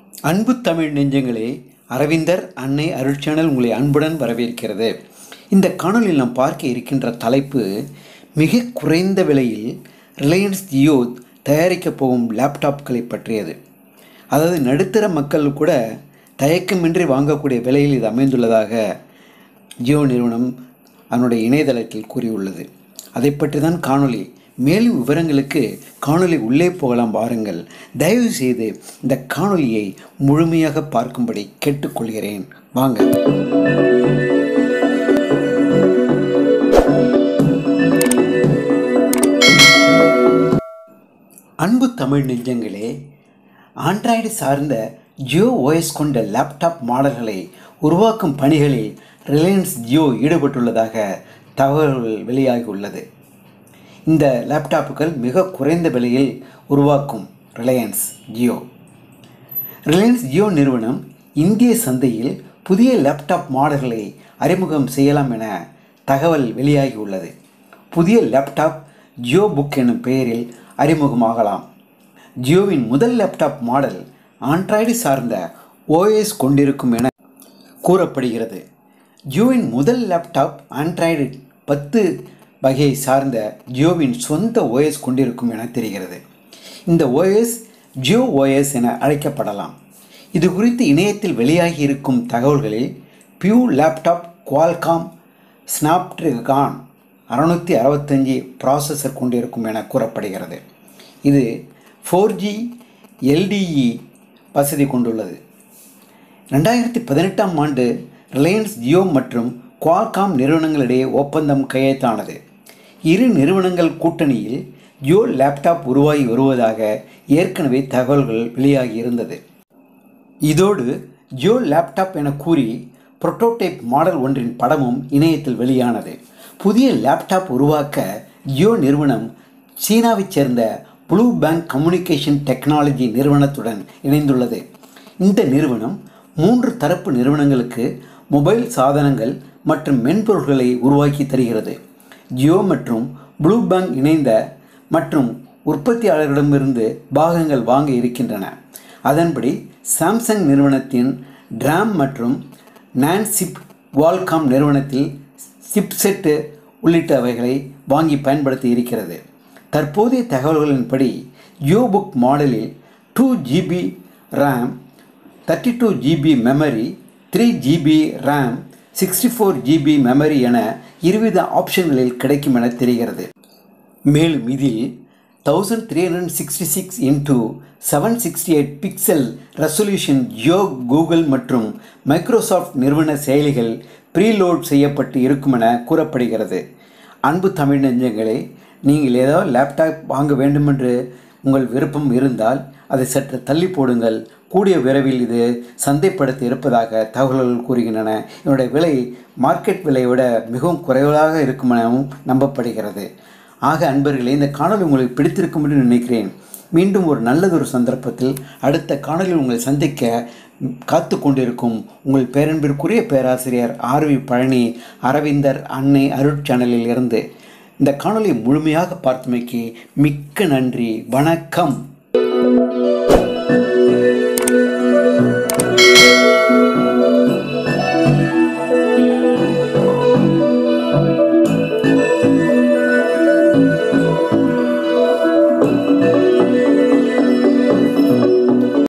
அன்பு தமிழ் நெஞ்சங்களே அரவிந்தர் அன்னை அருட்சேனல் உங்களை அன்புடன் வரவேற்கிறது இந்த காணொலியில் நாம் பார்க்க இருக்கின்ற தலைப்பு மிக குறைந்த விலையில் ரிலையன்ஸ் ஜியோ தயாரிக்கப் போகும் லேப்டாப்களை பற்றியது அதாவது நடுத்தர மக்கள் கூட தயக்கமின்றி வாங்கக்கூடிய விலையில் இது அமைந்துள்ளதாக ஜியோ நிறுவனம் அதனுடைய இணையதளத்தில் கூறியுள்ளது அதை பற்றி தான் காணொளி மேலும் விவரங்களுக்கு காணொளி உள்ளே போகலாம் வாருங்கள் தயவு செய்து இந்த காணொளியை முழுமையாக பார்க்கும்படி கேட்டுக்கொள்கிறேன் வாங்க அன்பு தமிழ் நெஞ்சங்களே ஆண்ட்ராய்டு சார்ந்த ஜியோ ஓஎஸ் கொண்ட லேப்டாப் மாடல்களை உருவாக்கும் பணிகளில் ரிலையன்ஸ் ஜியோ ஈடுபட்டுள்ளதாக தகவல்கள் வெளியாகியுள்ளது இந்த லேப்டாப்புகள் மிக குறைந்த விலையில் உருவாக்கும் ரிலையன்ஸ் ஜியோ ரிலையன்ஸ் ஜியோ நிறுவனம் இந்திய சந்தையில் புதிய லேப்டாப் மாடல்களை அறிமுகம் செய்யலாம் என தகவல் வெளியாகியுள்ளது புதிய லேப்டாப் ஜியோ புக் எனும் பெயரில் அறிமுகமாகலாம் ஜியோவின் முதல் லேப்டாப் மாடல் ஆண்ட்ராய்டு சார்ந்த ஓஎஸ் கொண்டிருக்கும் என கூறப்படுகிறது ஜியோவின் முதல் லேப்டாப் ஆண்ட்ராய்டு பத்து வகையை சார்ந்த ஜியோவின் சொந்த ஓஎஸ் கொண்டிருக்கும் என தெரிகிறது இந்த ஓஎஸ் ஜியோ ஓஎஸ் என அழைக்கப்படலாம் இது குறித்து இணையத்தில் வெளியாகி இருக்கும் தகவல்களில் பியூ லேப்டாப் குவால்காம் ஸ்னாப்ட்ரிகான் அறுநூற்றி அறுபத்தஞ்சி ப்ராசஸர் கொண்டிருக்கும் என கூறப்படுகிறது இது ஃபோர் ஜி எல்டிஇ வசதி கொண்டுள்ளது ரெண்டாயிரத்தி பதினெட்டாம் ஆண்டு ரிலையன்ஸ் ஜியோ மற்றும் குவால்காம் நிறுவனங்களிடையே ஒப்பந்தம் கையெழுத்தானது இரு நிறுவனங்கள் கூட்டணியில் ஜியோ லேப்டாப் உருவாகி வருவதாக ஏற்கனவே தகவல்கள் வெளியாகி இருந்தது இதோடு ஜியோ லேப்டாப் என கூறி புரோட்டோடைப் மாடல் ஒன்றின் படமும் இணையத்தில் வெளியானது புதிய லேப்டாப் உருவாக்க ஜியோ நிறுவனம் சீனாவைச் சேர்ந்த ப்ளூ பேங்க் கம்யூனிகேஷன் டெக்னாலஜி நிறுவனத்துடன் இணைந்துள்ளது இந்த நிறுவனம் மூன்று தரப்பு நிறுவனங்களுக்கு மொபைல் சாதனங்கள் மற்றும் மென்பொருள்களை உருவாக்கி தருகிறது ஜியோ மற்றும் ப்ளூ பேங்க் இணைந்த மற்றும் உற்பத்தியாளர்களிடமிருந்து பாகங்கள் வாங்க இருக்கின்றன அதன்படி சாம்சங் நிறுவனத்தின் ட்ராம் மற்றும் நான்சிப் வால்காம் நிறுவனத்தில் சிப்செட்டு உள்ளிட்டவைகளை வாங்கி பயன்படுத்தி இருக்கிறது தற்போதைய தகவல்களின்படி ஜியோ புக் மாடலில் two GB RAM thirty two GB memory three GB RAM sixty four GB memory என இருவித ஆப்ஷன்களில் கிடைக்கும் என தெரிகிறது மேலும் இதில் thousand three hundred sixty six into seven sixty eight pixel resolution Jio Google மற்றும் மைக்ரோசாஃப்ட் நிறுவன செயலிகள் ப்ரீலோட் செய்யப்பட்டு இருக்கும் என கூறப்படுகிறது அன்பு தமிழ் நெஞ்சங்களே நீங்கள் ஏதாவது லேப்டாப் வாங்க வேண்டுமென்று உங்கள் விருப்பம் இருந்தால் அதை சற்று தள்ளி போடுங்கள் கூடிய விரைவில் இது சந்தைப்படுத்த இருப்பதாக தகவல்கள் கூறுகின்றன இதனுடைய விலை மார்க்கெட் விலையை விட மிகவும் குறைவாக இருக்கும் எனவும் நம்பப்படுகிறது ஆக அன்பர்களே இந்த காணொலி உங்களுக்கு பிடித்திருக்கும் என்று நினைக்கிறேன் மீண்டும் ஒரு நல்லதொரு சந்தர்ப்பத்தில் அடுத்த காணொலியில் உங்களை சந்திக்க காத்து கொண்டிருக்கும் உங்கள் பேரன்பிற்குரிய பேராசிரியர் ஆர்வி பழனி அரவிந்தர் அன்னை அருட்சேனலில் இருந்து இந்த காணொலியை முழுமையாக பார்த்தமைக்கு மிக்க நன்றி வணக்கம்